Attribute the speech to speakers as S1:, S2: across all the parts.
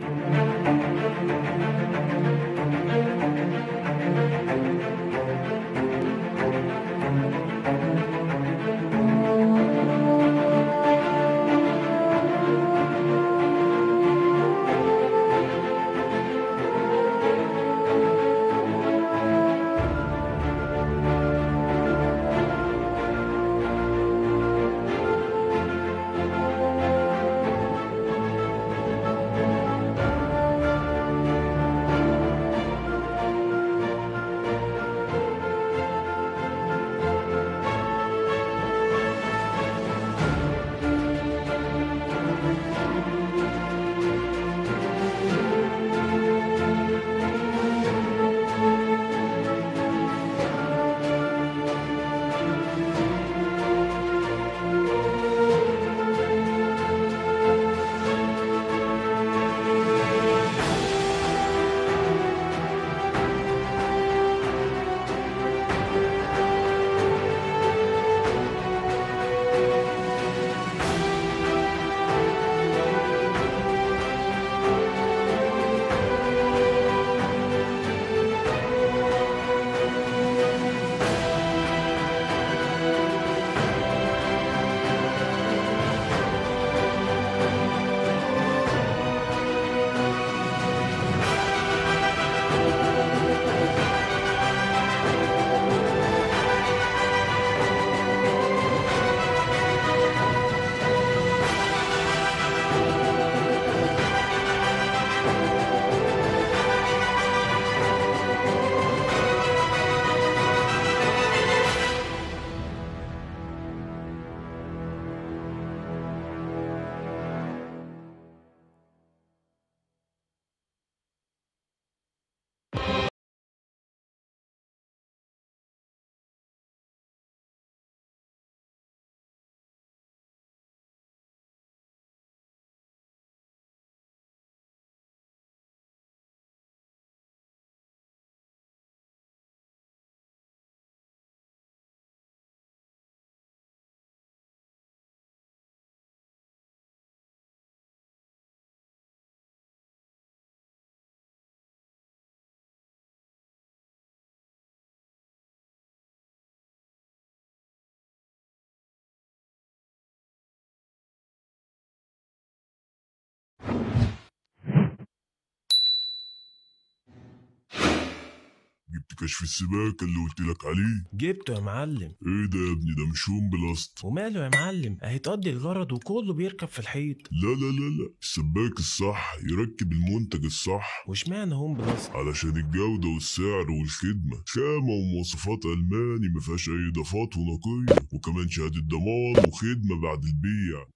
S1: جبت كشف السباكة اللي قلت لك عليه
S2: جبته يا معلم
S1: ايه ده يا ابني ده مش هوم بلاست
S2: وماله يا معلم اهي تقضي الغرض وكله بيركب في الحيط
S1: لا لا لا لا السباك الصح يركب المنتج الصح
S2: واشمعنى هوم بلاست
S1: علشان الجودة والسعر والخدمة خامة ومواصفات ألماني مفيهاش أي إضافات ونقية وكمان شهادة ضمان وخدمة بعد البيع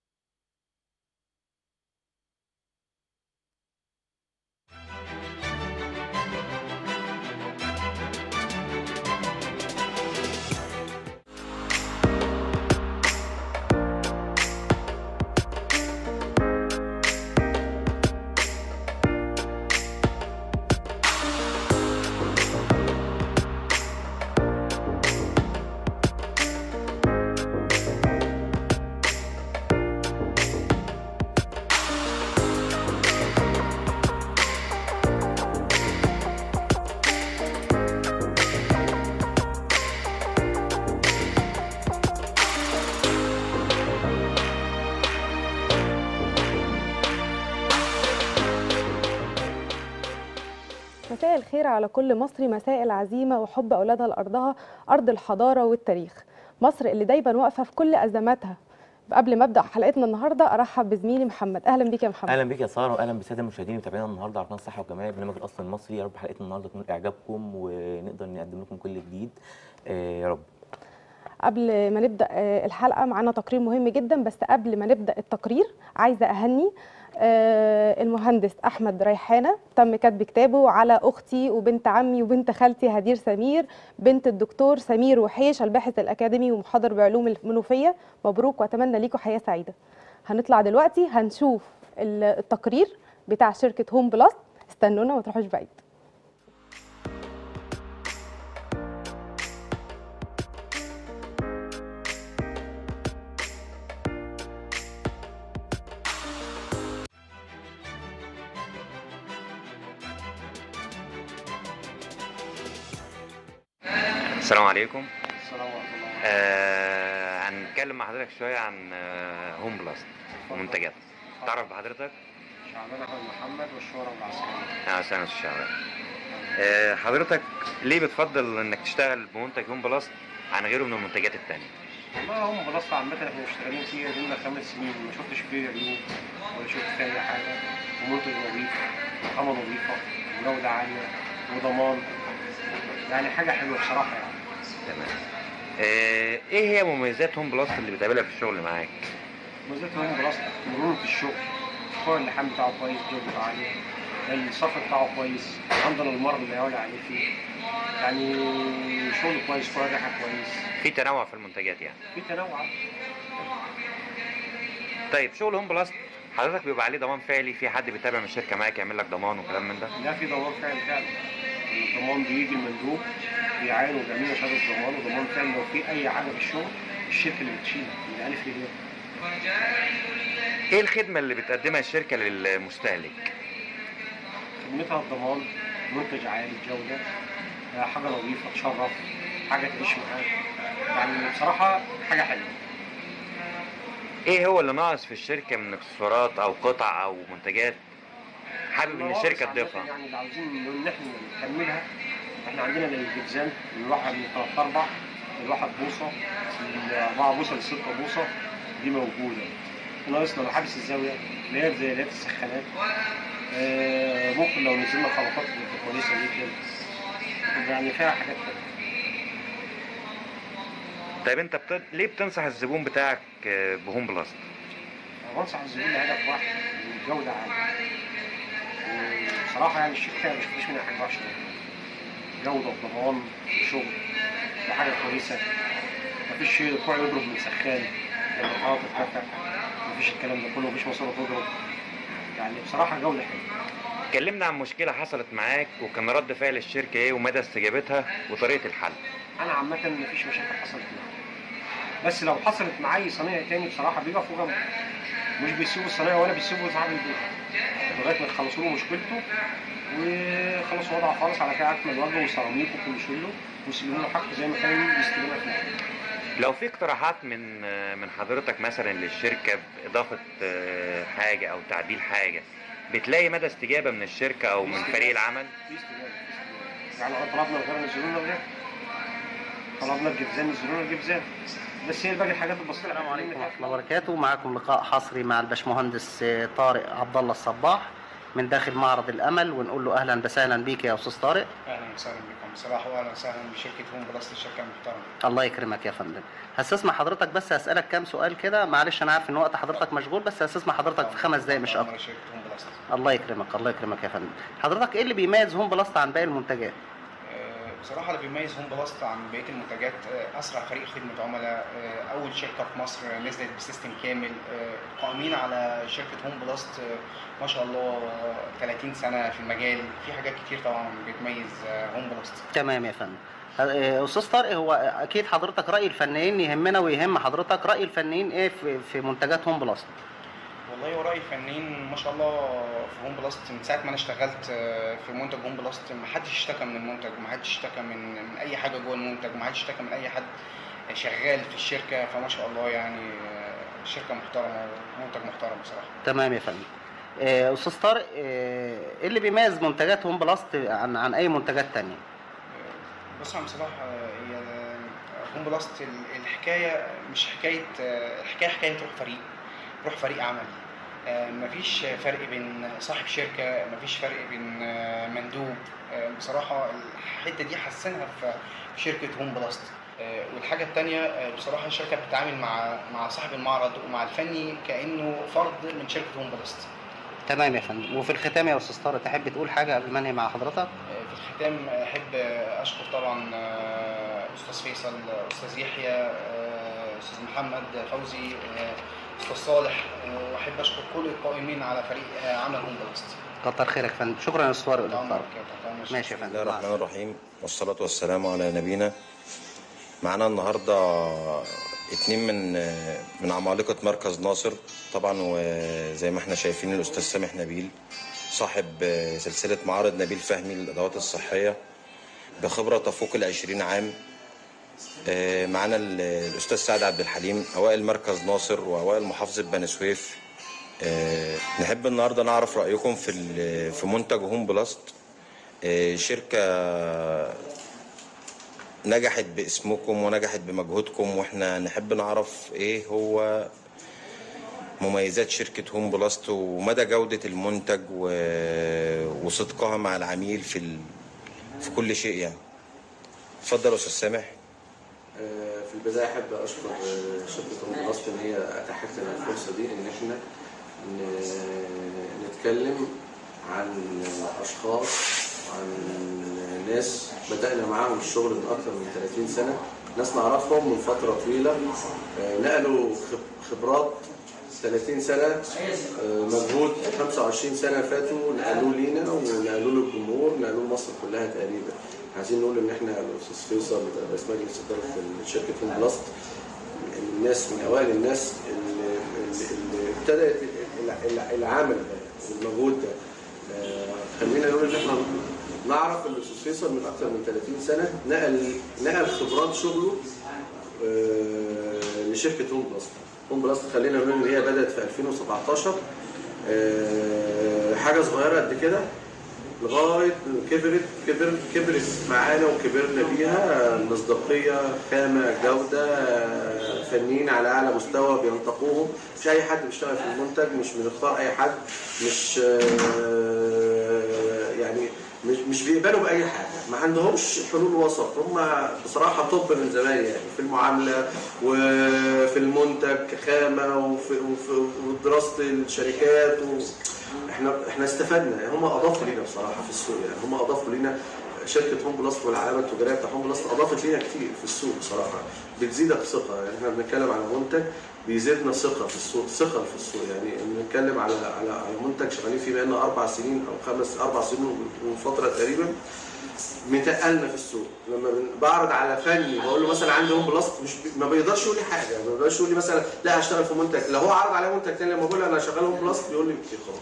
S3: مساء الخير على كل مصري مساء العزيمة وحب أولادها لأرضها أرض الحضارة والتاريخ مصر اللي دايما واقفة في كل أزماتها قبل ما أبدأ حلقتنا النهاردة أرحب بزميلي محمد أهلا بيك يا محمد
S4: اهلا بيك يا ساره واهلا بالساده المشاهدين اللي متابعينا النهارده على قناه الصحه والجمال برنامج الاصل المصري يا رب حلقتنا النهارده تكون اعجابكم ونقدر نقدم لكم كل جديد آه يا رب
S3: قبل ما نبدأ آه، الحلقة معانا تقرير مهم جدا بس قبل ما نبدأ التقرير عايزة أهني آه، المهندس أحمد ريحانة تم كتب كتابه على أختي وبنت عمي وبنت خالتي هدير سمير بنت الدكتور سمير وحيش الباحث الأكاديمي ومحاضر بعلوم المنوفية مبروك وأتمنى ليكم حياة سعيدة هنطلع دلوقتي هنشوف ال- التقرير بتاع شركة هوم بلس استنونا ما تروحوش بعيد
S5: السلام عليكم
S6: السلام ورحمة الله
S5: آه هنتكلم مع حضرتك شويه عن آه هوم بلاست ومنتجات تعرف بحضرتك
S6: شعبان أحمد محمد والشهرة العسكرية
S5: اه سنة الشعبان آه حضرتك ليه بتفضل انك تشتغل بمنتج هوم بلاست عن غيره من المنتجات التانية
S6: والله هم بلاصة عامة احنا مشتغلين فيها لنا خمس سنين ما شفتش فيه عيوب ولا شفت فيها أي حاجة ومنتج نظيف وخامة نظيفة وجودة عالية وضمان يعني حاجة حلوة بصراحة يعني
S5: تمام آه ايه هي مميزات هوم بلاست اللي بتقابلها في الشغل معاك
S6: بالذات هم بلاصة مرونة الشغل الفوق اللحام بتاعه كويس جودته عالية الصف بتاعه كويس عندنا المرض اللي هيولع عليه فيه يعني شغل كويس كل ريحة كويس
S5: في تنوع في المنتجات يعني
S6: في تنوع
S5: طيب شغل هوم بلاست حضرتك بيبقى عليه ضمان فعلي في حد بيتابع من الشركه معاك يعمل لك ضمان وكلام من ده
S6: لا في ضمان فعلي فعلا الضمان بيجي المندوب بيعاين وبيعمل شهاده ضمان وضمان فعلي لو في اي حاجه في الشغل الشركه اللي بتشيلها من الف للياء
S5: ايه الخدمه اللي بتقدمها الشركه للمستهلك
S6: خدمتها الضمان منتج عالي الجوده آه، حاجه نظيفه تشرف حاجه تعيش معاك يعني بصراحه حاجه حلوه
S5: ايه هو اللي ناقص في الشركه من اكسسوارات او قطع او منتجات حابب ان الشركه
S6: عامة
S5: تضيفها
S6: يعني اللي عاوزين ان احنا نكملها احنا عندنا الجبزان من الواحد من 3 4 الواحد بوصه من 4 بوصه ل 6 بوصه دي موجوده ناقصنا محابس الزاويه اللي هي زي اللي هي في السخانات آه، ممكن لو نزلنا خلطات تبقى كويسه جدا بتبقى يعني فيها حاجات حلوه
S5: طيب انت بت... ليه بتنصح الزبون بتاعك آه، بهوم بلاست
S6: أنا بنصح الزبون بهدف واحد الجوده عاليه وبصراحه يعني الشركه ما شفتش منها حاجه وحشه جوده وضمان وشغل وحاجه كويسه مفيش شيء كوع يضرب من سخان لما الحراره ترتفع مفيش الكلام ده كله مفيش ماسوره تضرب يعني بصراحه جوده حلوه
S5: كلمنا عن مشكله حصلت معاك وكان رد فعل الشركه ايه ومدى استجابتها وطريقه الحل
S6: انا عامه مفيش مشاكل حصلت معايا بس لو حصلت معايا صنايعي تاني بصراحه بيقفوا جنبي مش بيسيبوا الصنايعي ولا بيسيبوا صاحب البيت لغايه ما يخلصوا له مشكلته وخلصوا وضعه خالص على كده اكمل وجه وسيراميك وكل شيله ويسلموا له حقه زي ما كان يستلمها في الأول.
S5: لو في اقتراحات من آه، من حضرتك مثلا للشركه باضافه آه، حاجه او تعديل حاجه بتلاقي مدى استجابه من الشركه او من فريق العمل
S6: في استجابه في استجابه يعني لو طلبنا الغير نزلوا لنا الغير طلبنا الجبزان نزلوا لنا الجبزان بس هي باقي الحاجات البسيطه
S7: السلام عليكم ورحمة الله وبركاته معكم لقاء حصري مع الباشمهندس طارق عبد الله الصباح من داخل معرض الأمل ونقول له أهلا وسهلا بيك يا أستاذ طارق
S8: اهلا وسهلا بكم صباح واهلا وسهلا بشركه هوم بلاست الشركه المحترمه
S7: الله يكرمك يا فندم هستسمع حضرتك بس هسألك كام سؤال كده معلش أنا عارف إن وقت حضرتك مشغول بس هستسمع حضرتك في خمس دقايق مش أكتر
S8: أمر شركه هوم بلاست
S7: الله يكرمك الله يكرمك يا فندم حضرتك إيه اللي بيميز هوم بلاست عن باقي المنتجات
S8: آه، بصراحه اللي بيميز هوم بلاست عن بقيه المنتجات آه، اسرع فريق خدمه عملاء آه، اول شركه في مصر نزلت بسيستم كامل آه، قائمين على شركه هوم بلاست آه، ما شاء الله آه، 30 سنه في المجال في حاجات كتير طبعا بتميز آه، هوم بلاست
S7: تمام يا فندم آه، أستاذ طارق هو أكيد حضرتك رأي الفنيين يهمنا ويهم حضرتك رأي الفنيين إيه في في منتجات هوم بلاست
S8: والله ورأي الفنانين ما شاء الله في هوم بلاست من ساعة ما أنا اشتغلت آه، في منتج هوم بلاست ما حدش اشتكى من المنتج وما حدش اشتكى من من أي حاجة جوه المنتج وما حدش اشتكى من أي حد شغال في الشركة فما شاء الله يعني آه، شركة محترمة ومنتج محترم بصراحة
S7: تمام يا فندم آه، استاذ طارق آه، ايه اللي بيميز منتجات هوم بلاست عن عن اي منتجات تانية
S8: آه، بص يا عم صلاح آه، هي آه، هوم بلاست ال- الحكاية مش حكاية آه، الحكاية حكاية روح فريق روح فريق عمل آه، مفيش فرق بين صاحب شركة مفيش فرق بين آه، مندوب آه، بصراحة الحتة دي حسنها في في شركة هوم بلاست آه، والحاجة التانية آه، بصراحة الشركة بتتعامل مع مع صاحب المعرض ومع الفني كأنه فرد من شركة هوم بلاست
S7: تمام يا فندم وفي الختام يا استاذ طارق تحب تقول حاجه قبل ما انهي مع حضرتك
S8: آه، في الختام آه، أحب آه، أشكر طبعا آه، أستاذ فيصل آه، أستاذ يحيى آه، أستاذ محمد فوزي آه، أستاذ صالح آه، وأحب أشكر كل القائمين على فريق آه، عمل هوم بلاست
S7: كتر خيرك يا فندم شكرا يا استاذ طارق
S8: تحت أمرك
S7: طارق.
S8: يا تحت أمرك.
S7: ماشي يا
S9: بسم
S7: فندم
S9: الله
S7: مع
S9: الرحمن الرحيم والصلاة والسلام على نبينا معانا النهاردة اتنين من من عمالقة مركز ناصر طبعا وزي ما احنا شايفين الأستاذ سامح نبيل صاحب سلسلة معارض نبيل فهمي للأدوات الصحية بخبرة تفوق العشرين عام آه، معانا ال- الاستاذ سعد عبد الحليم اوائل مركز ناصر واوائل محافظه بني سويف آه، نحب النهارده نعرف رايكم في ال- في منتج هوم بلاست آه، شركه نجحت باسمكم ونجحت بمجهودكم واحنا نحب نعرف ايه هو مميزات شركة هوم بلاست ومدى جودة المنتج و... وصدقها مع العميل في ال... في كل شيء يعني اتفضل يا استاذ سامح
S10: آه، في البداية أحب أشكر آه، شركة هوم بلاست إن هي أتاحت لنا الفرصة دي إن إحنا ن- نتكلم عن أشخاص عن ناس بدأنا معاهم الشغل من أكثر من 30 سنة ناس نعرفهم من فترة طويلة آه، نقلوا خب- خبرات 30 سنة آه، مجهود 25 سنة فاتوا نقلوه لينا ونقلوه للجمهور نقلوه لمصر كلها تقريبا عايزين نقول ان احنا الاستاذ فيصل رئيس مجلس اداره شركه هوم بلاست من الناس من اوائل الناس اللي, اللي اللي ابتدت ال- ال- العمل ده المجهود ده آه، خلينا نقول ان احنا نعرف ان الاستاذ فيصل من اكثر من 30 سنه نقل نقل خبرات شغله آه، لشركه هوم بلاست هوم بلاست خلينا نقول ان هي بدات في 2017 آه، حاجه صغيره قد كده لغايه كبرت كبر كبرت معانا وكبرنا بيها مصداقيه خامه جوده آه، فنيين على اعلى مستوى بينتقوهم مش اي حد بيشتغل في المنتج مش بنختار اي حد مش آه، يعني مش مش بيقبلوا باي حاجه ما عندهمش حلول وسط هم بصراحه طب من زمان يعني في المعامله وفي المنتج خامه وفي, وفي ودراسه الشركات و... احنا احنا استفدنا هم اضافوا لينا بصراحه في السوق يعني هم اضافوا لينا شركه هوم بلاست والعلامه التجاريه بتاع هوم بلاست اضافت لينا كتير في السوق بصراحه بتزيدك ثقه يعني احنا بنتكلم على منتج بيزيدنا ثقه في السوق ثقه في السوق يعني بنتكلم على على على منتج شغالين فيه بقالنا اربع سنين او خمس اربع سنين وفتره تقريبا متقلنا في السوق لما بن- بعرض على فني بقول له مثلا عندي هوم بلاست مش بي- ما بيقدرش يقول لي حاجه ما بيقدرش يقول لي مثلا لا هشتغل في منتج لو هو عرض عليا منتج تاني لما بقول له انا شغال هوم بلاست بيقول لي كتير خلاص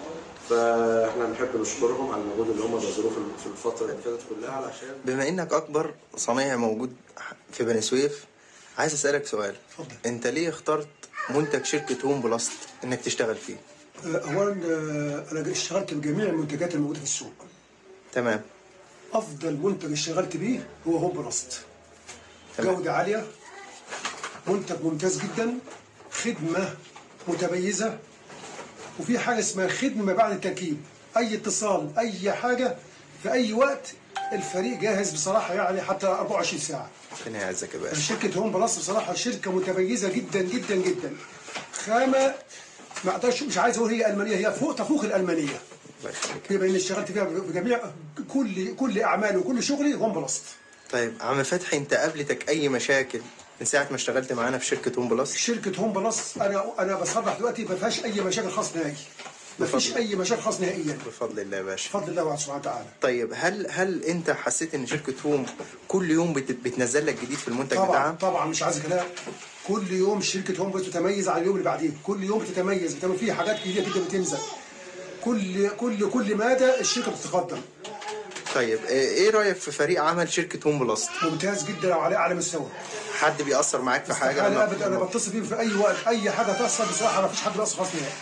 S10: فاحنا بنحب نشكرهم على المجهود اللي هم بذلوه في- في الفتره اللي فاتت كلها علشان
S11: بما انك اكبر صنايعي موجود في بني سويف عايز اسالك سؤال
S12: اتفضل.
S11: انت ليه اخترت منتج شركه هوم بلاست انك تشتغل فيه
S12: اولا آه، انا اشتغلت بجميع المنتجات الموجوده في السوق
S11: تمام
S12: افضل منتج اشتغلت بيه هو هوم بلاست
S11: تمام.
S12: جوده عاليه منتج ممتاز جدا خدمه متميزه وفي حاجه اسمها خدمه ما بعد التركيب اي اتصال اي حاجه في اي وقت الفريق جاهز بصراحه يعني حتى 24 ساعه
S11: ربنا يعزك يا باشا
S12: شركة هوم بلاس بصراحة شركة متميزة جدا جدا جدا خامة ما اقدرش مش عايز اقول هي المانية هي فوق تفوق الالمانية
S11: الله يخليك
S12: بما اني اشتغلت فيها بجميع كل كل اعمالي وكل شغلي هوم بلاست
S11: طيب عم فتحي انت قابلتك اي مشاكل من ساعه ما اشتغلت معانا في شركه هوم بلاست
S12: شركة هوم بلاس انا انا بصرح دلوقتي ما فيهاش اي مشاكل خاص نهائي ما فيش
S11: بفضل.
S12: اي مشاكل خاص نهائيا
S11: بفضل الله يا باشا
S12: بفضل الله سبحانه وتعالى
S11: طيب هل هل انت حسيت ان شركه هوم كل يوم بت- بتنزل لك جديد في المنتج
S12: طبعا
S11: بتاعها
S12: طبعا مش عايز كلام كل يوم شركة هوم بلاس بتتميز عن اليوم اللي بعديه كل يوم بتتميز بتعمل فيه حاجات جديدة جدا بتنزل كل كل كل مدى الشركة بتتقدم
S11: طيب اه، ايه رايك في فريق عمل شركه هوم بلاست
S12: ممتاز جدا وعلى اعلى مستوى
S11: حد بيأثر معاك في حاجه
S12: حاجه
S11: لما-
S12: ابدا انا بتصل بيه في اي وقت اي حاجه تحصل بصراحه ما فيش حد بيأثر خالص نهائي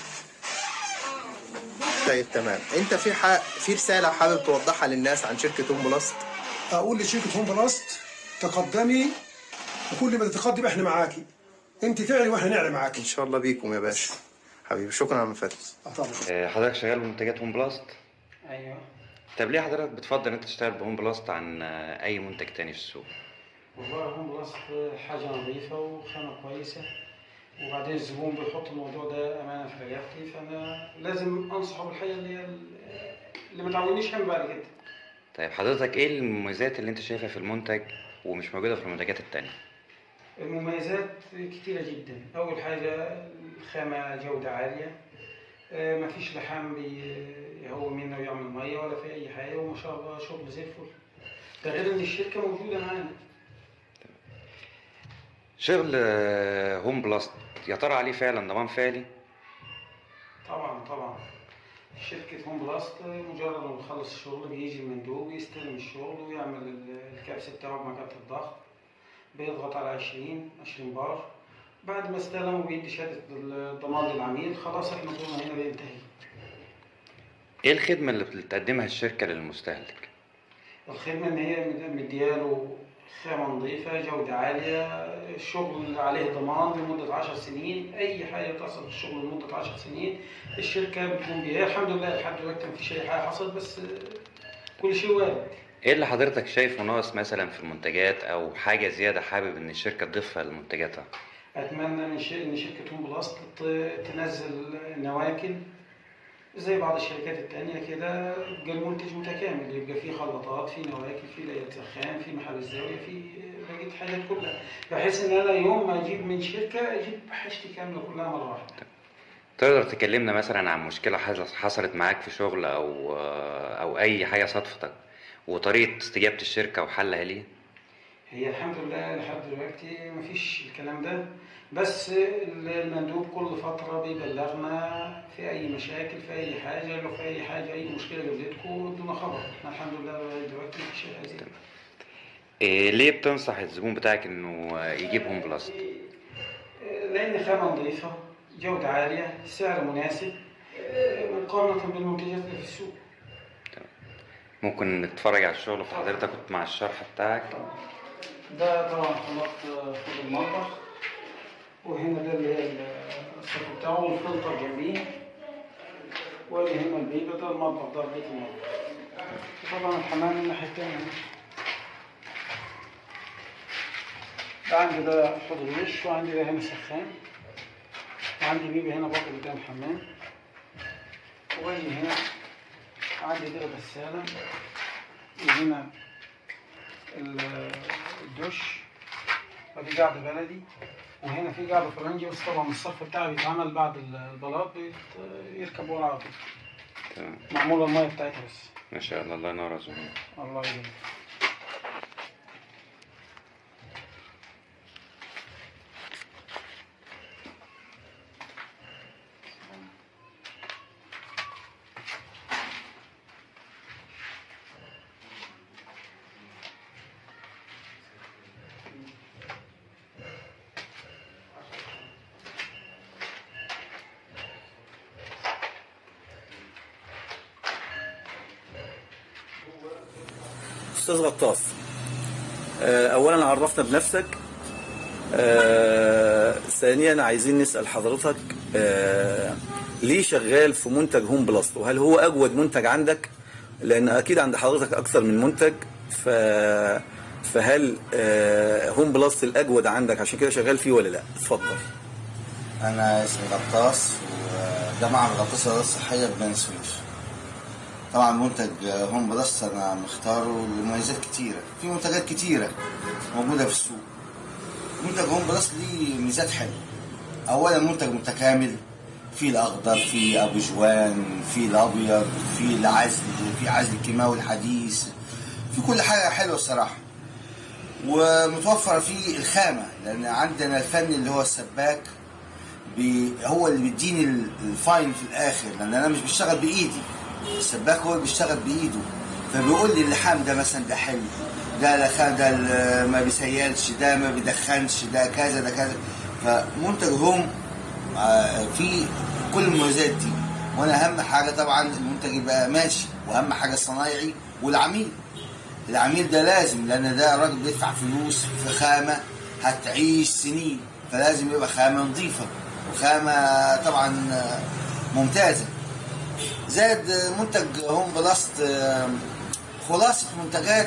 S11: طيب تمام انت في ح... في رساله حابب توضحها للناس عن شركه هوم بلاست
S12: اقول لشركه هوم بلاست تقدمي وكل ما تتقدم احنا معاكي انت تعلي واحنا نعلى معاكي
S11: ان شاء الله بيكم يا باشا حبيبي شكرا يا عم فتحي
S12: آه طبعا
S5: آه، حضرتك شغال بمنتجات هوم بلاست
S8: ايوه
S5: طب ليه حضرتك بتفضل ان انت تشتغل بهوم بلاست عن آه، اي منتج تاني في السوق
S8: والله هوم بلاست حاجة نظيفة وخامة كويسة وبعدين الزبون بيحط الموضوع ده أمانة في رقبتي فأنا لازم أنصحه بالحاجة اللي هي اللي ما تعودنيش هم بعد كده.
S5: طيب حضرتك ايه المميزات اللي انت شايفها في المنتج ومش موجوده في المنتجات التانية
S8: المميزات كتيرة جدا، أول حاجة الخامة جودة عالية آه، مفيش لحام بيهوي منه ويعمل مية ولا في أي حاجة وما شاء الله شغل زي الفل. ده غير إن الشركة موجودة معانا.
S5: شغل آه، هوم بلاست يا ترى عليه فعلا ضمان فعلي
S8: طبعا طبعا شركة هوم بلاست مجرد ما بتخلص الشغل بيجي المندوب يستلم الشغل ويعمل ال- الكبس بتاعه بمكانة الضغط
S13: بيضغط على 20 20 بار بعد ما استلم وبيدي شهاده الضمان للعميل خلاص احنا دورنا هنا بينتهي
S5: ايه الخدمة اللي بتقدمها الشركة للمستهلك؟
S13: الخدمة إن هي مد- مدياله خامة نظيفة جودة عالية الشغل اللي عليه ضمان لمدة عشر سنين أي حاجة تحصل في الشغل لمدة عشر سنين الشركة بتقوم بيها الحمد لله لحد دلوقتي مفيش أي حاجة حصلت بس كل شيء وارد
S5: ايه اللي حضرتك شايفه ناقص مثلا في المنتجات او حاجة زيادة حابب ان الشركة تضيفها لمنتجاتها؟
S13: أتمنى من ش- إن شركة هوم بلاست ت- تنزل نواكل زي بعض الشركات التانية كده يبقى المنتج متكامل يبقى فيه خلاطات فيه نواكل فيه ليلة سخان فيه محل الزاوية فيه بقية الحاجات كلها بحيث إن أنا يوم ما أجيب من شركة أجيب حاجتي كاملة كلها مرة واحدة
S5: تقدر تكلمنا مثلا عن مشكلة حص- حصلت معاك في شغل او او اي حاجة صادفتك وطريقة استجابة الشركة وحلها ليه؟
S13: هي الحمد لله لحد دلوقتي مفيش الكلام ده بس المندوب كل فترة بيبلغنا في أي مشاكل في أي حاجة لو في أي حاجة أي مشكلة قابلتكم ادونا خبر احنا الحمد لله لغاية دلوقتي مفيش أي حاجة
S5: إيه ليه بتنصح الزبون بتاعك انه يجيب هوم بلاست؟
S13: لأن خامة نظيفة جودة عالية سعر مناسب مقارنة بالمنتجات اللي في السوق
S5: ممكن نتفرج على الشغل في حضرتك مع الشرح بتاعك
S13: ده طبعا خلاط في المطبخ وهنا ده اللي هي السقف بتاعه والفلتر جنبيه وادي هنا البيبة ده المطبخ ده بيت المطبخ طبعا الحمام الناحية التانية ده عندي ده حوض الوش وعندي ده هنا سخان وعندي بيبة هنا برضه قدام الحمام وادي هنا عندي دي غسالة وهنا ال- الدش ودي قاعدة بلدي وهنا في قاعدة فرنجي بس طبعا الصرف بتاعه بيتعمل بعد البلاط بيت- يركب ورا على طول
S5: تمام
S13: معمولة المية بتاعتها بس
S5: ما شاء الله الله ينور يا زبون
S13: الله يجزاك
S14: استاذ غطاس آه، اولا عرفنا بنفسك آه، ثانيا عايزين نسال حضرتك آه، ليه شغال في منتج هوم بلاست وهل هو اجود منتج عندك لان اكيد عند حضرتك اكثر من منتج ف فهل آه، هوم بلاست الاجود عندك عشان كده شغال فيه ولا لا اتفضل
S15: انا اسمي غطاس وده معمل غطاس الرياضة الصحية ببني سويف طبعا منتج هوم بلس انا مختاره لمميزات كتيرة في منتجات كتيرة موجودة في السوق منتج هوم بلس ليه ميزات حلوة اولا منتج متكامل في الاخضر في ابو جوان في الابيض في العزل في عزل الكيماوي الحديث في كل حاجة حلوة الصراحة ومتوفر فيه الخامة لأن عندنا الفن اللي هو السباك بي هو اللي بيديني ال- الفاين في الآخر لأن أنا مش بشتغل بإيدي السباك هو اللي بيشتغل بإيده فبيقول لي اللحام ده مثلا ده حلو ده لخام ده ال- ما بيسيلش ده ما بيدخنش ده كذا ده كذا فمنتج هوم آه، فيه كل المميزات دي وانا اهم حاجه طبعا المنتج يبقى ماشي واهم حاجه الصنايعي والعميل العميل ده لازم لان ده راجل بيدفع فلوس في خامه هتعيش سنين فلازم يبقى خامه نظيفه وخامه طبعا آه، ممتازه زائد آه، منتج هوم بلاست آه، خلاصه منتجات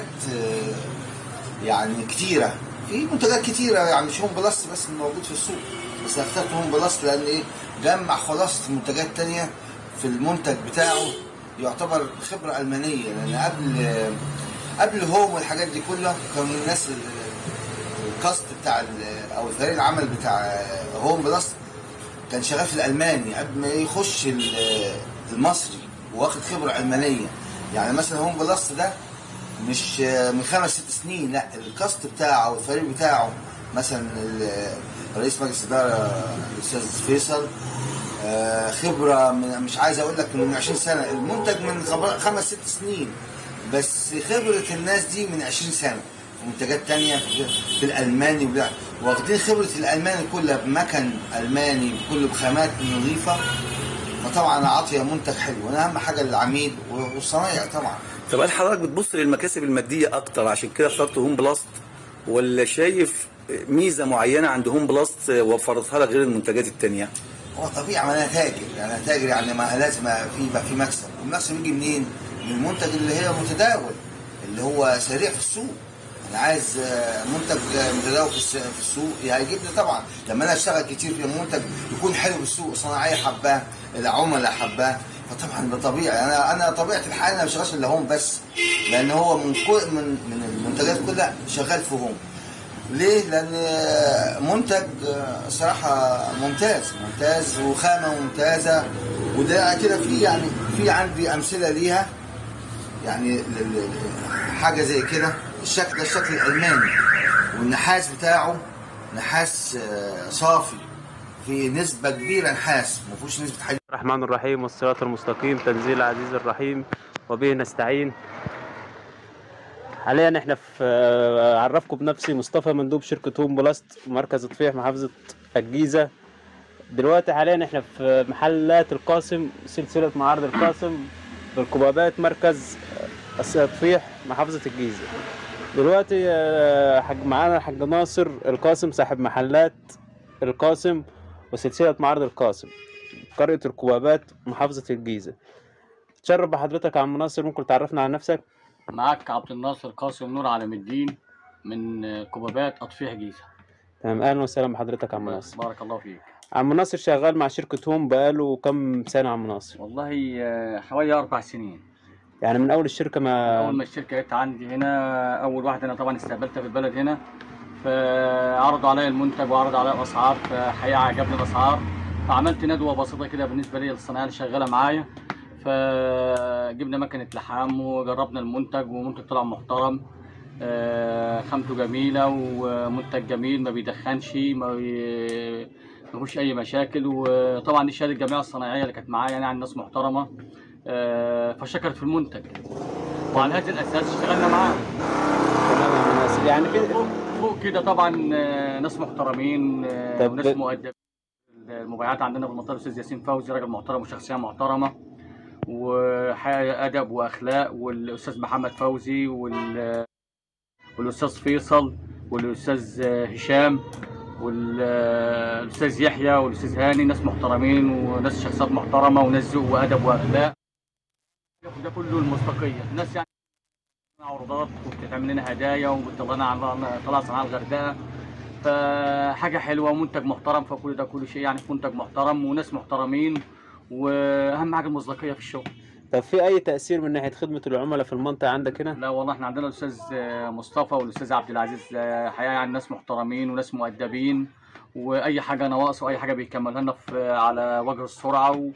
S15: آه، يعني كتيره في منتجات كتيره يعني مش هوم بلاست بس اللي موجود في السوق بس أنا اخترت هوم بلاست لان ايه جمع خلاصه منتجات تانية في المنتج بتاعه يعتبر خبره المانيه لان قبل قبل هوم والحاجات دي كلها كانوا الناس ال- الكاست بتاع ال- او فريق العمل بتاع هوم بلس كان شغال في الالماني قبل ما يخش ال- المصري واخد خبره علمانيه يعني مثلا هوم بلس ده مش من خمس ست سنين لا الكاست بتاعه والفريق بتاعه مثلا ال- رئيس مجلس الاداره الاستاذ فيصل آه، خبره من مش عايز اقول لك من 20 سنه المنتج من خبر- خمس ست سنين بس خبره الناس دي من 20 سنه منتجات تانية في, في الالماني وبتاع. واخدين خبره الالماني كلها بمكن الماني كله بخامات نظيفه فطبعا عاطيه منتج حلو وانا اهم حاجه للعميل والصنايع طبعا
S14: طب هل حضرتك بتبص للمكاسب الماديه اكتر عشان كده اخترت هوم بلاست ولا شايف ميزه معينه عند هوم بلاست وفرتها لك غير المنتجات التانيه؟
S15: هو طبيعي ما انا تاجر يعني انا تاجر يعني ما لازم في يبقى في مكسب المكسب يجي منين؟ من المنتج اللي هي متداول اللي هو سريع في السوق انا عايز آه، منتج آه، متداول في الس- في السوق هيجيبني طبعا لما انا اشتغل كتير في منتج يكون حلو في السوق الصناعيه حباه العملاء حباه فطبعا ده طبيعي انا انا طبيعه الحال انا ما بشتغلش الا هوم بس لان هو من كل من من المنتجات كلها شغال في هوم ليه؟ لأن منتج صراحة ممتاز ممتاز وخامة ممتازة وده كده في يعني في عندي أمثلة ليها يعني ل- ل- حاجة زي كده الشكل ده الشكل الألماني والنحاس بتاعه نحاس آه، صافي في نسبة كبيرة نحاس ما فيهوش نسبة حديد
S16: الرحمن الرحيم والصراط المستقيم تنزيل العزيز الرحيم وبه نستعين حاليا احنا في آه، اعرفكم بنفسي مصطفى مندوب شركة هوم بلاست مركز تطفيح محافظة الجيزة دلوقتي حاليا احنا في محلات القاسم سلسلة معارض القاسم بالكبابات مركز التطفيح محافظة الجيزة دلوقتي آه، حاج معانا الحاج ناصر القاسم صاحب محلات القاسم وسلسلة معارض القاسم قرية الكوابات محافظة الجيزة تشرف بحضرتك يا عم ناصر ممكن تعرفنا عن نفسك
S17: معاك عبد الناصر قاسم نور علم الدين من كوبابات أطفيح جيزة
S16: تمام اهلا وسهلا بحضرتك يا عم ناصر
S17: بارك الله فيك
S16: عم ناصر شغال مع شركة هوم بقاله كم سنة يا عم ناصر
S17: والله آه، حوالي أربع سنين
S16: يعني من أول الشركة ما
S17: أول ما الشركة جت عندي هنا أول واحد أنا طبعا استقبلتها في البلد هنا فعرضوا عليا المنتج وعرضوا عليا الأسعار فحقيقة عجبني الأسعار فعملت ندوة بسيطة كده بالنسبة لي للصناعية اللي شغالة معايا فجبنا مكنة لحام وجربنا المنتج ومنتج طلع محترم آه، خامته جميلة ومنتج جميل ما بيدخنش ما بي... ما فيهوش أي مشاكل وطبعا دي شهادة الجمعية الصناعية اللي كانت معايا يعني ناس محترمة آه، فشكرت في المنتج وعلى هذا الأساس اشتغلنا معاه
S16: تمام يا عم ناصر يعني في
S17: فوق, فوق كده طبعا آه، ناس محترمين آه،
S16: طب
S17: وناس
S16: ده-
S17: مؤدبين المبيعات عندنا في المنطقه الاستاذ ياسين فوزي راجل محترم وشخصيه محترمه وحياة ادب واخلاق والاستاذ محمد فوزي وال والاستاذ فيصل والاستاذ هشام والاستاذ يحيى والاستاذ هاني ناس محترمين وناس شخصيات محترمه وناس ذوق وادب واخلاق ده كله المصداقيه ناس يعني عروضات وبتتعمل لنا هدايا وبتطلعنا على طلع صناعه الغردقه فحاجه حلوه ومنتج محترم فكل ده كل شيء يعني في منتج محترم وناس محترمين واهم حاجه المصداقيه في الشغل
S16: طب في أي تأثير من ناحية خدمة العملاء في المنطقة عندك هنا؟
S17: لا والله احنا عندنا الاستاذ مصطفى والاستاذ عبد العزيز حقيقه يعني ناس محترمين وناس مؤدبين واي حاجه نواقص واي حاجه بيكملها لنا في على وجه السرعه و...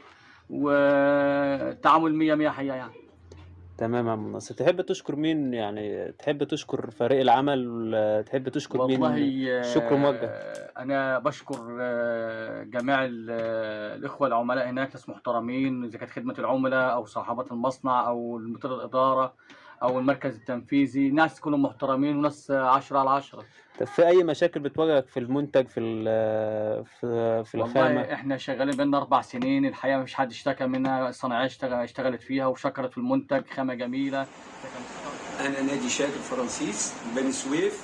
S17: والتعامل 100 100 حقيقه يعني
S16: تمام يا عم ناصر تحب تشكر مين يعني تحب تشكر فريق العمل ولا تحب تشكر مين
S17: والله
S16: شكر موجه
S17: آه، انا بشكر آه، جميع ال- آه، الاخوه العملاء هناك ناس محترمين اذا كانت خدمه العملاء او صاحبات المصنع او مدير الاداره او المركز التنفيذي ناس كلهم محترمين وناس 10 على 10
S16: طب في أي مشاكل بتواجهك في المنتج في ال- في في الخامة؟
S17: والله احنا شغالين بينا اربع سنين الحقيقه مفيش حد اشتكى منها الصناعيه اشتغل- اشتغلت فيها وشكرت في المنتج خامه جميله
S18: أنا نادي شاكر فرانسيس بني سويف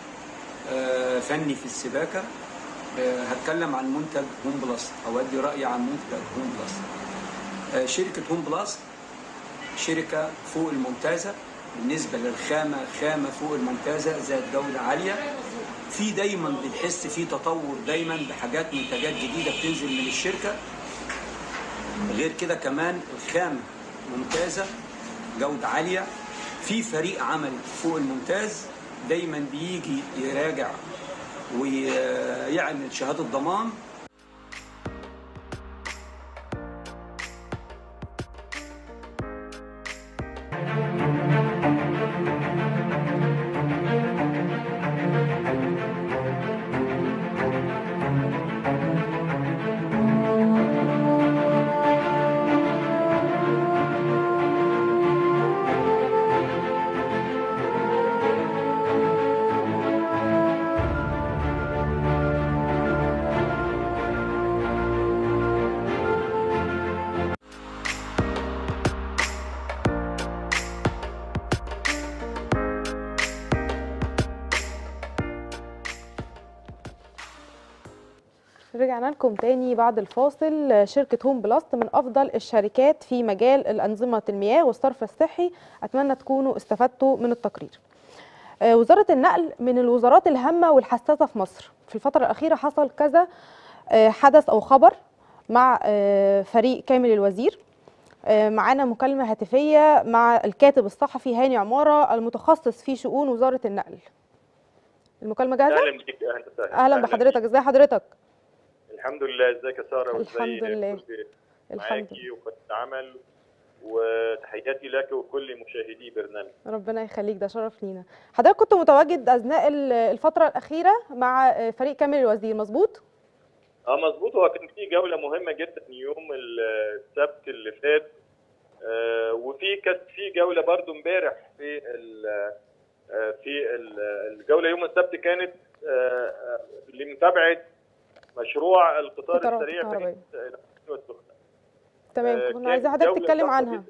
S18: آه، فني في السباكة آه، هتكلم عن منتج هوم بلس أو أدي رأيي عن منتج هوم بلس آه، شركة هوم بلس شركة فوق الممتازة بالنسبة للخامة خامة فوق الممتازة ذات جودة عالية في دايما بنحس في تطور دايما بحاجات منتجات جديدة بتنزل من الشركة غير كده كمان الخامة ممتازة جودة عالية في فريق عمل فوق الممتاز دايما بيجي يراجع ويعمل شهادة ضمان
S3: رجعنا لكم تاني بعد الفاصل شركة هوم بلاست من أفضل الشركات في مجال الأنظمة المياه والصرف الصحي أتمنى تكونوا استفدتوا من التقرير آه، وزارة النقل من الوزارات الهامة والحساسة في مصر في الفترة الأخيرة حصل كذا آه، حدث أو خبر مع آه، فريق كامل الوزير آه، معانا مكالمة هاتفية مع الكاتب الصحفي هاني عمارة المتخصص في شؤون وزارة النقل المكالمة جاهزة؟
S19: اهلا بيك اهلا وسهلا
S3: أهلا بحضرتك ازي حضرتك؟
S19: الحمد لله ازيك يا ساره وازي
S3: الحمد لله.
S19: كل
S3: الحمد
S19: معاكي وقناه العمل وتحياتي لك وكل مشاهدي برنامج
S3: ربنا يخليك ده شرف لينا حضرتك كنت متواجد اثناء ال- الفتره الاخيره مع فريق كامل الوزير مظبوط
S19: اه مظبوط هو كان في جوله مهمه جدا يوم السبت اللي فات آه وفي كانت في جوله برضو امبارح في ال آه في ال- الجوله يوم السبت كانت آه آه لمتابعه مشروع القطار
S3: قطارات
S19: السريع في
S3: كهربائية.
S19: العين والسخنه
S3: تمام
S19: آه،
S3: كنا عايزين
S19: كانت
S3: حضرتك
S19: جولة
S3: تتكلم
S19: شاقة
S3: عنها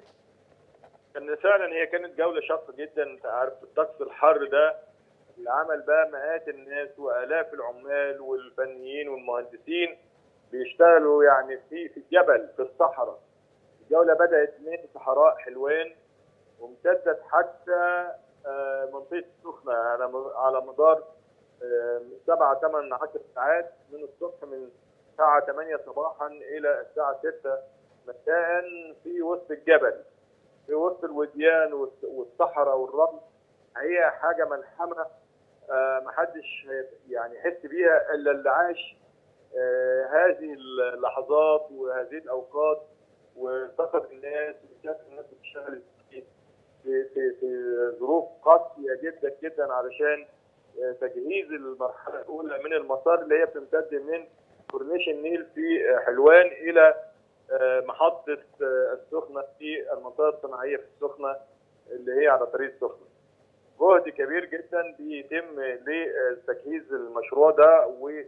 S19: كان فعلا هي كانت جولة شاقة جدا انت عارف الطقس الحر ده اللي عمل بقى مئات الناس والاف العمال والفنيين والمهندسين بيشتغلوا يعني في في الجبل في الصحراء الجولة بدأت من صحراء حلوان وامتدت حتى آه، منطقة السخنة على م- على مدار آه، سبعة ثمان عشر ساعات من الصبح من الساعة 8 صباحا إلى الساعة 6 مساء في وسط الجبل في وسط الوديان والس- والصحراء والرمل هي حاجه ملحمه آه، محدش هي- يعني يحس بيها الا اللي عاش آه، هذه اللحظات وهذه الاوقات وانتصر الناس وشاف الناس بتشتغل في في في, في ظروف قاسيه جدا جدا علشان آه، تجهيز المرحله الاولى من المسار اللي هي بتمتد من كورنيش النيل في آه، حلوان الى آه، محطة آه، السخنة في المنطقة الصناعية في السخنة اللي هي على طريق السخنة. جهد كبير جدا بيتم لتجهيز المشروع ده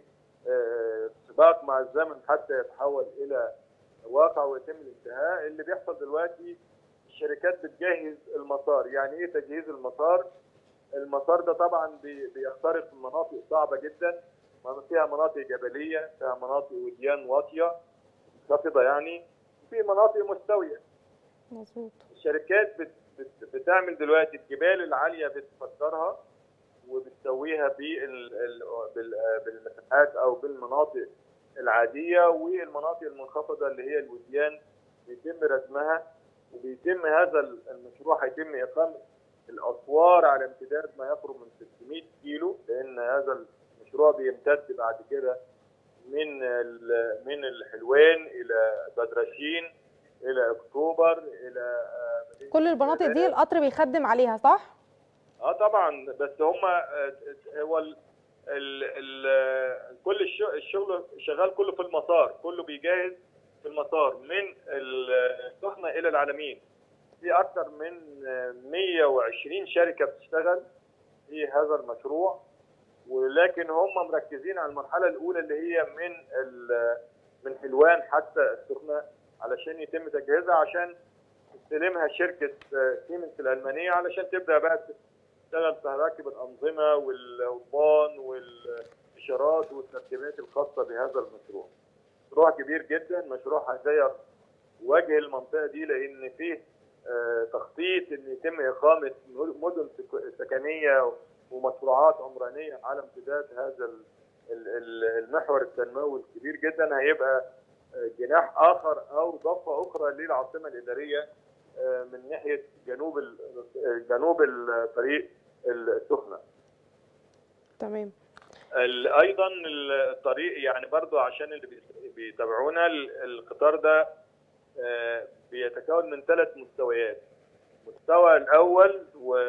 S19: وسباق مع الزمن حتى يتحول إلى واقع ويتم الانتهاء اللي بيحصل دلوقتي الشركات بتجهز المسار يعني ايه تجهيز المسار المسار ده طبعا بي- بيخترق مناطق صعبة جدا فيها مناطق جبلية فيها مناطق وديان واطية منخفضة يعني وفي مناطق مستوية
S3: مظبوط
S19: الشركات بت بت بتعمل دلوقتي الجبال العالية بتفجرها وبتسويها بال ال- بال- بالمساحات او بالمناطق العادية والمناطق المنخفضة اللي هي الوديان بيتم ردمها وبيتم هذا المشروع هيتم إقامة الأسوار على امتداد ما يقرب من 600 كيلو لأن هذا المشروع بيمتد بعد كده من ال- من الحلوان إلى بدرشين إلى أكتوبر إلى آه، مدينة
S3: كل المناطق دي القطر بيخدم عليها صح
S19: اه طبعا بس هم هو ال ال ال كل الش- الشغل شغال كله في المسار كله بيجهز في المسار من السخنه الى العالمين في اكثر من آه، 120 شركه بتشتغل في هذا المشروع ولكن هم مركزين على المرحله الاولى اللي هي من ال- من حلوان حتى السخنه علشان يتم تجهيزها عشان تستلمها شركه آه، سيمنز الالمانيه علشان تبدا بقى تشتغل في راكب الانظمه والاوطان والاشارات والترتيبات الخاصه بهذا المشروع. مشروع كبير جدا مشروع هيغير وجه المنطقه دي لان فيه آه، تخطيط ان يتم اقامه مدن سك- سكنيه ومشروعات عمرانيه على امتداد هذا ال- ال- ال- المحور التنموي الكبير جدا هيبقى آه، جناح اخر او ضفه اخرى للعاصمه الاداريه آه، من ناحيه جنوب ال- جنوب الطريق السخنه.
S3: تمام
S19: ال- ايضا الطريق يعني برضو عشان اللي بيس- بيتابعونا ال- القطار ده آه، بيتكون من ثلاث مستويات المستوى الاول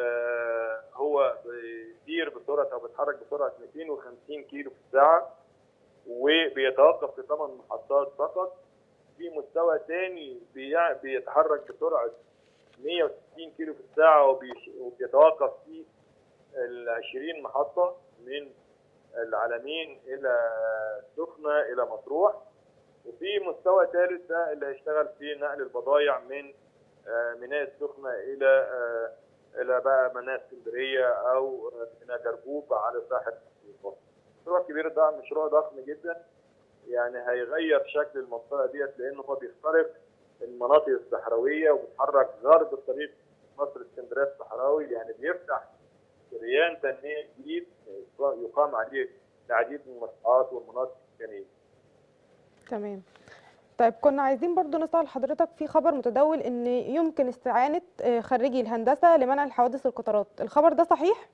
S19: وهو بيسير بسرعه او بيتحرك بسرعه 250 كيلو في الساعه وبيتوقف في ثمان محطات فقط في مستوى ثاني بيع- بيتحرك بسرعه 160 كيلو في الساعه وبيش- وبيتوقف في ال 20 محطه من العلمين الى السخنه الى مطروح وفي مستوى ثالث ده اللي هيشتغل فيه نقل البضائع من آه، ميناء السخنه الى آه، الى بقى ميناء اسكندريه او آه، ميناء جرجوب على ساحل البحر. مشروع كبير ده مشروع ضخم جدا يعني هيغير شكل المنطقه ديت لانه هو بيخترق المناطق الصحراويه وبيتحرك غرب الطريق مصر اسكندريه الصحراوي يعني بيفتح شريان تنميه جديد يقام عليه العديد من المشروعات والمناطق السكنيه.
S3: تمام طيب كنا عايزين برضو نسأل حضرتك في خبر متداول ان يمكن استعانة آه، خريجي الهندسة لمنع الحوادث القطارات الخبر ده صحيح؟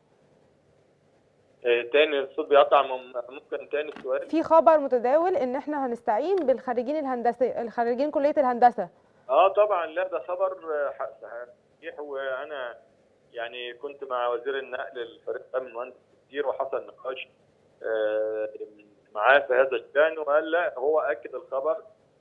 S19: آه، تاني الصوت بيقطع مم- ممكن تاني السؤال؟
S3: في خبر متداول ان احنا هنستعين بالخريجين الهندسة الخريجين كلية الهندسة
S19: اه طبعا لا ده خبر آه، ح- صحيح وانا يعني كنت مع وزير النقل الفريق ده من مهندس كتير وحصل نقاش آه، معاه في هذا الشان وقال لا هو اكد الخبر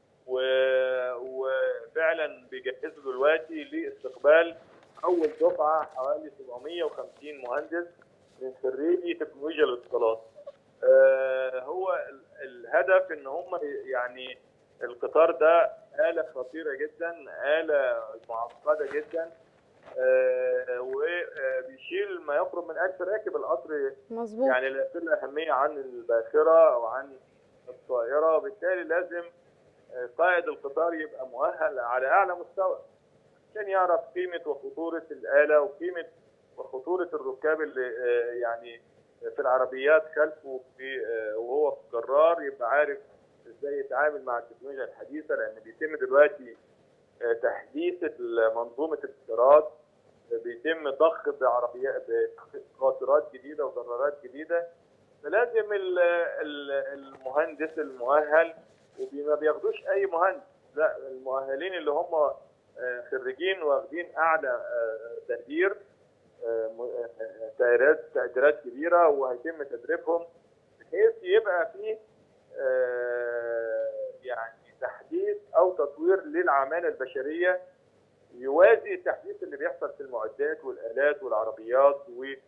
S19: و- وفعلا بيجهزوا دلوقتي لاستقبال اول دفعه حوالي 750 مهندس من خريجي تكنولوجيا الاتصالات. آه، هو ال- الهدف ان هم يعني القطار ده آلة خطيرة جدا آلة معقدة جدا آه، وبيشيل ما يقرب من 1000 راكب القطر
S3: مظبوط
S19: يعني لا يقل أهمية عن الباخرة أو عن الطائرة وبالتالي لازم آه، قائد القطار يبقى مؤهل على أعلى مستوى عشان يعرف قيمة وخطورة الآلة وقيمة وخطورة الركاب اللي آه، يعني في العربيات خلفه في آه، وهو في الجرار يبقى عارف ازاي يتعامل مع التكنولوجيا الحديثة لأن بيتم دلوقتي آه، تحديث منظومة الاستيراد بيتم ضخ بعربيات بقاطرات جديده وجرارات جديده فلازم ال- ال- المهندس المؤهل وما بياخدوش اي مهندس لا المؤهلين اللي هم آه، خريجين واخدين اعلى آه، تقدير آه، م- آه، تقديرات تقديرات كبيره وهيتم تدريبهم بحيث يبقى فيه آه، يعني تحديث او تطوير للعماله البشريه يوازي التحديث اللي بيحصل في المعدات والالات والعربيات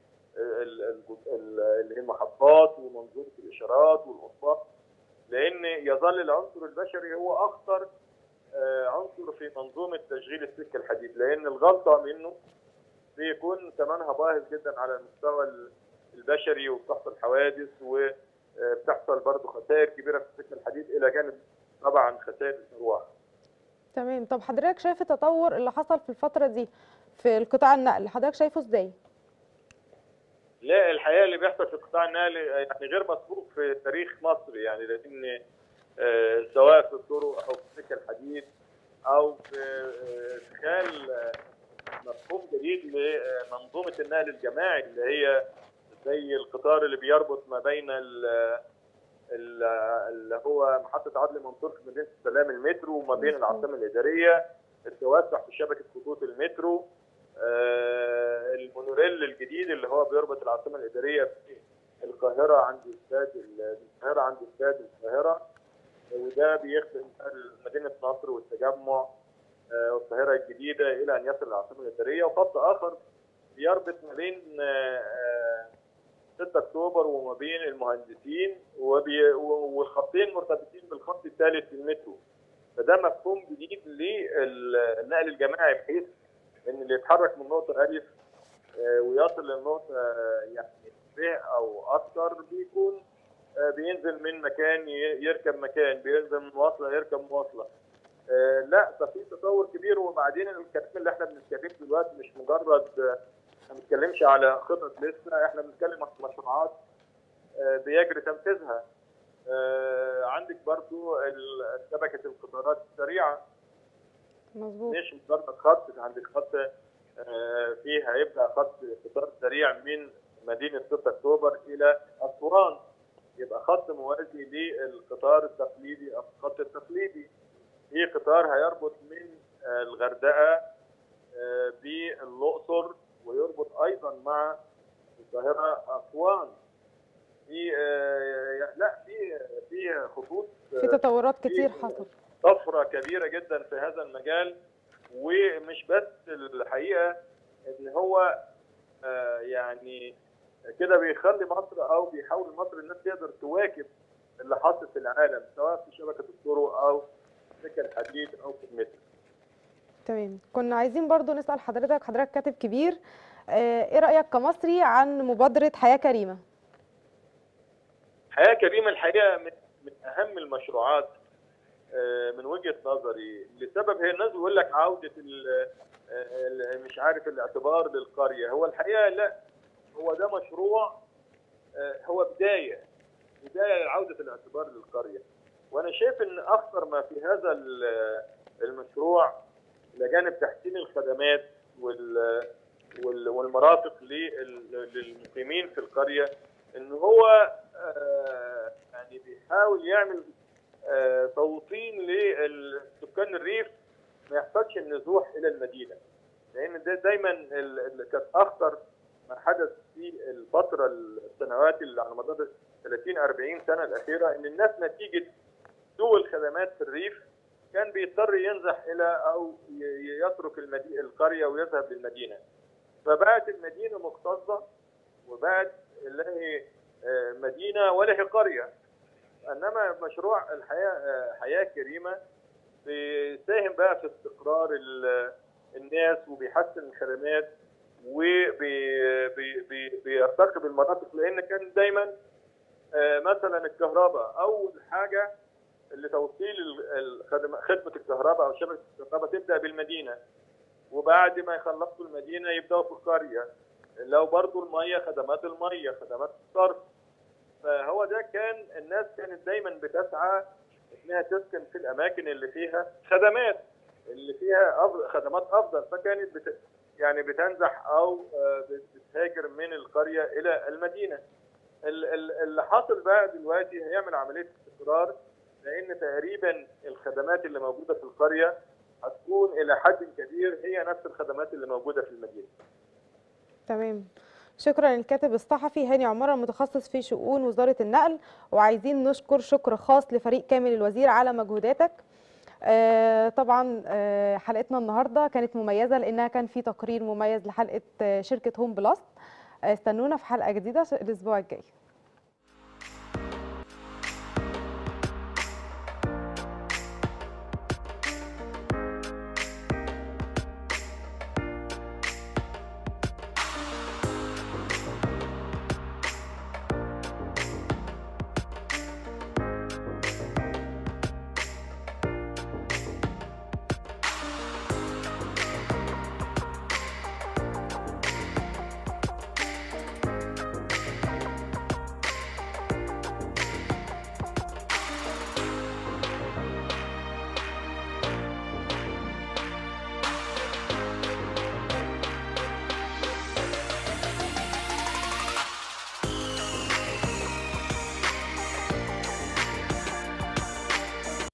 S19: واللي هي المحطات ومنظومه الاشارات والاصوات لان يظل العنصر البشري هو اخطر آه، عنصر في منظومه تشغيل السكه الحديد لان الغلطه منه بيكون ثمنها باهظ جدا على المستوى البشري وبتحصل حوادث وبتحصل برضه خسائر كبيره في السكه الحديد الى جانب طبعا خسائر الارواح
S3: تمام طب حضرتك شايف التطور اللي حصل في الفترة دي في القطاع النقل حضرتك شايفه ازاي؟
S19: لا الحقيقه اللي بيحصل في قطاع النقل يعني غير مسبوق في تاريخ مصر يعني لان آه، سواء في الطرق او في السكه الحديد او في آه، ادخال آه، مفهوم جديد لمنظومه النقل الجماعي اللي هي زي القطار اللي بيربط ما بين ال- ال- اللي هو محطه عدلي منصور في مدينه السلام المترو وما بين العاصمه الاداريه التوسع في شبكه خطوط المترو آه، المونوريل الجديد اللي هو بيربط العاصمه الاداريه في القاهره عند استاد ال- القاهره عند استاد القاهره وده بيخدم مدينه نصر والتجمع آه، والقاهره الجديده الى ان يصل العاصمه الاداريه وخط اخر بيربط ما بين آه، آه، 6 اكتوبر وما بين المهندسين وبي والخطين مرتبطين بالخط الثالث في المترو فده مفهوم جديد للنقل الجماعي بحيث ان اللي يتحرك من نقطه الف آه، ويصل للنقطه آه، يعني ب او اكثر بيكون آه، بينزل من مكان ي- يركب مكان بينزل من مواصله يركب مواصله آه، لا ده في تطور كبير وبعدين الكلام اللي احنا بنتكلم دلوقتي مش مجرد آه، ما بنتكلمش على خطط لسه احنا بنتكلم عن مشروعات آه، بيجري تنفيذها آه، عندك برضو ال- شبكه القطارات السريعه
S3: مظبوط
S19: مش مجرد خط عندك خط آه، فيه هيبقى خط قطار سريع من مدينه 6 اكتوبر الى اسوان يبقى خط موازي للقطار التقليدي او الخط التقليدي في قطار هيربط من آه، الغردقه آه، بالاقصر ويربط ايضا مع القاهره اسوان في آه، لا في في خطوط
S3: في تطورات كتير حصلت
S19: طفره كبيره جدا في هذا المجال ومش بس الحقيقه ان هو آه، يعني كده بيخلي مصر او بيحاول مصر الناس تقدر تواكب اللي حاصل في العالم سواء في شبكه الطرق او سكه الحديد او في المترو
S3: تمام كنا عايزين برضو نسأل حضرتك حضرتك كاتب كبير آه، ايه رأيك كمصري عن مبادرة حياة كريمة
S19: حياه كريمه الحقيقه من من اهم المشروعات آه، من وجهه نظري لسبب هي الناس بيقول لك عوده ال- ال- مش عارف الاعتبار للقريه هو الحقيقه لا هو ده مشروع آه، هو بدايه بدايه لعوده الاعتبار للقريه وانا شايف ان اخطر ما في هذا ال- المشروع الى جانب تحسين الخدمات وال وال- والمرافق لل- للمقيمين في القريه ان هو آه، يعني بيحاول يعمل آه، توطين لسكان الريف ما يحصلش النزوح الى المدينه لان ده دايما ال- اللي كانت اخطر ما حدث في الفتره السنوات اللي على مدار 30 40 سنه الاخيره ان الناس نتيجه سوء الخدمات في الريف كان بيضطر ينزح الى او ي- يترك المدينه القريه ويذهب للمدينه فبقت المدينه مكتظه وبقت لا هي آه، مدينه ولا هي قريه انما مشروع الحياه آه، حياه كريمه بيساهم بقى في استقرار ال- الناس وبيحسن الخدمات وبيرتقي بالمناطق لان كان دايما آه، مثلا الكهرباء اول حاجه لتوصيل ال- الخدمه خدمه الكهرباء او شبكه الكهرباء تبدا بالمدينه وبعد ما يخلصوا المدينه يبداوا في القريه لو برضو الميه خدمات الميه خدمات الصرف فهو ده كان الناس كانت دايما بتسعى انها تسكن في الاماكن اللي فيها خدمات اللي فيها أفضل خدمات افضل فكانت بت يعني بتنزح او آه، بتهاجر من القريه الى المدينه ال- ال- اللي حاصل بقى دلوقتي هيعمل عمليه استقرار لان تقريبا الخدمات اللي موجوده في القريه هتكون الى حد كبير هي نفس الخدمات اللي موجوده في المدينه
S3: تمام شكرا للكاتب الصحفي هاني عمارة المتخصص في شؤون وزارة النقل وعايزين نشكر شكر خاص لفريق كامل الوزير على مجهوداتك آه، طبعا آه، حلقتنا النهارده كانت مميزه لانها كان في تقرير مميز لحلقه آه، شركه هوم بلس آه، استنونا في حلقه جديده الاسبوع الجاي